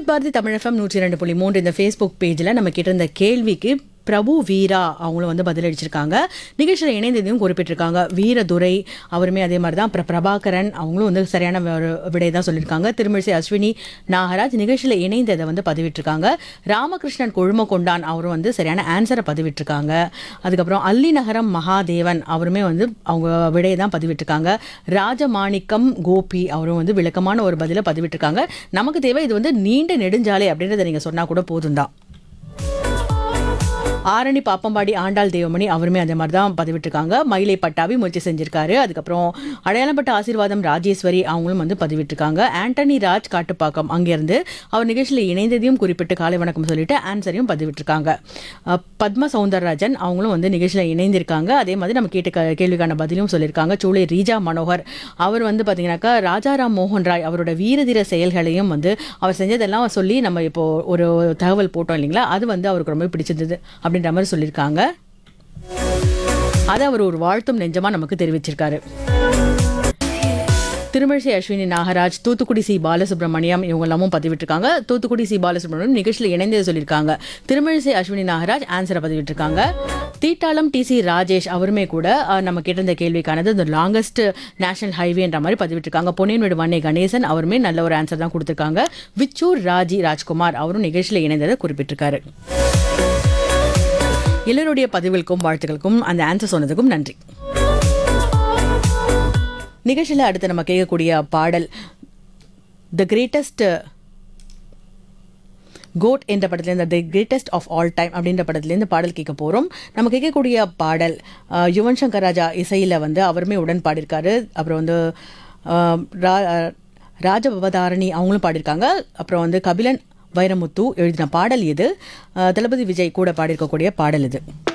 விவித் பாரதி தமிழகம் நூற்றி ரெண்டு புள்ளி மூன்று இந்த ஃபேஸ்புக் பேஜில் நம்ம கேட்டிருந்த கேள்விக்கு பிரபு வீரா அவங்களும் வந்து பதிலளிச்சிருக்காங்க நிகழ்ச்சியில் இணைந்ததையும் குறிப்பிட்டிருக்காங்க வீரதுரை அவருமே அதே மாதிரி தான் அப்புறம் பிரபாகரன் அவங்களும் வந்து சரியான ஒரு விடை தான் சொல்லியிருக்காங்க திருமிழிசை அஸ்வினி நாகராஜ் நிகழ்ச்சியில் இணைந்ததை வந்து பதிவிட்டிருக்காங்க ராமகிருஷ்ணன் கொழுமக்கொண்டான் அவரும் வந்து சரியான ஆன்சரை பதிவிட்டிருக்காங்க அதுக்கப்புறம் அல்லி நகரம் மகாதேவன் அவருமே வந்து அவங்க விடையை தான் பதிவிட்டிருக்காங்க ராஜமாணிக்கம் கோபி அவரும் வந்து விளக்கமான ஒரு பதிலை பதிவிட்டிருக்காங்க நமக்கு தேவை இது வந்து நீண்ட நெடுஞ்சாலை அப்படின்றத நீங்கள் சொன்னால் கூட போதும் தான் ஆரணி பாப்பம்பாடி ஆண்டாள் தேவமணி அவருமே அதே மாதிரி தான் பதிவிட்டிருக்காங்க மயிலை பட்டாவி முயற்சி செஞ்சிருக்காரு அதுக்கப்புறம் அடையாளப்பட்ட ஆசீர்வாதம் ராஜேஸ்வரி அவங்களும் வந்து பதிவிட்டிருக்காங்க ஆண்டனி ராஜ் காட்டுப்பாக்கம் அங்கேருந்து அவர் நிகழ்ச்சியில் இணைந்ததையும் குறிப்பிட்டு காலை வணக்கம் சொல்லிட்டு ஆன்சரையும் பதிவிட்டிருக்காங்க அஹ், பத்ம சவுந்தரராஜன் அவங்களும் வந்து நிகழ்ச்சியில் இணைந்திருக்காங்க அதே மாதிரி நம்ம கேட்ட க- கேள்விக்கான பதிலும் சொல்லியிருக்காங்க சூளை ரீஜா மனோகர் அவர் வந்து பார்த்தீங்கன்னாக்கா ராஜாராம் மோகன் ராய் அவரோட வீரதீர செயல்களையும் வந்து அவர் செஞ்சதெல்லாம் சொல்லி நம்ம இப்போ ஒரு தகவல் போட்டோம் இல்லைங்களா அது வந்து அவருக்கு ரொம்ப பிடிச்சிருந்தது அப்படின்ற மாதிரி சொல்லியிருக்காங்க அதை அவர் ஒரு வாழ்த்தும் நெஞ்சமா நமக்கு தெரிவிச்சிருக்காரு திருமிழிசை அஸ்வினி நாகராஜ் தூத்துக்குடி சி பாலசுப்ரமணியம் இவங்க எல்லாமும் பதிவிட்டிருக்காங்க தூத்துக்குடி சி பாலசுப்ரமணியம் நிகழ்ச்சியில் இணைந்ததை சொல்லியிருக்காங்க திருமிழிசை அஸ்வினி நாகராஜ் ஆன்சரை பதிவிட்டிருக்காங்க தீட்டாளம் டி சி ராஜேஷ் அவருமே கூட அஹ், நம்ம கேட்டிருந்த கேள்விக்கானது இந்த லாங்கஸ்ட் நேஷனல் ஹைவேன்ற மாதிரி பதிவிட்டிருக்காங்க பொன்னியின் வண்ணை கணேசன் அவருமே நல்ல ஒரு ஆன்சர் தான் கொடுத்திருக்காங்க விச்சூர் ராஜி ராஜ்குமார் அவரும் நிகழ்ச்சியில் இணைந்ததை குறிப்பிட்டிருக்காரு எல்லோருடைய பதிவுகளுக்கும் வாழ்த்துக்களுக்கும் அந்த ஆன்சர் சொன்னதுக்கும் நன்றி நிகழ்ச்சியில் அடுத்து நம்ம கேட்கக்கூடிய பாடல் த கிரேட்டஸ்ட் கோட் என்ற படத்துலேருந்து the greatest of all time அப்படின்ற படத்துலேருந்து பாடல் கேட்க போகிறோம் நம்ம கேட்கக்கூடிய பாடல் அஹ், யுவன் சங்கர் ராஜா இசையில் வந்து அவருமே உடன் பாடியிருக்காரு அப்புறம் வந்து அஹ், ரா- அஹ், ராஜபவதாரணி அவங்களும் பாடியிருக்காங்க அப்புறம் வந்து கபிலன் வைரமுத்து எழுதின பாடல் இது அஹ், தளபதி விஜய் கூட பாடியிருக்கக்கூடிய பாடல் இது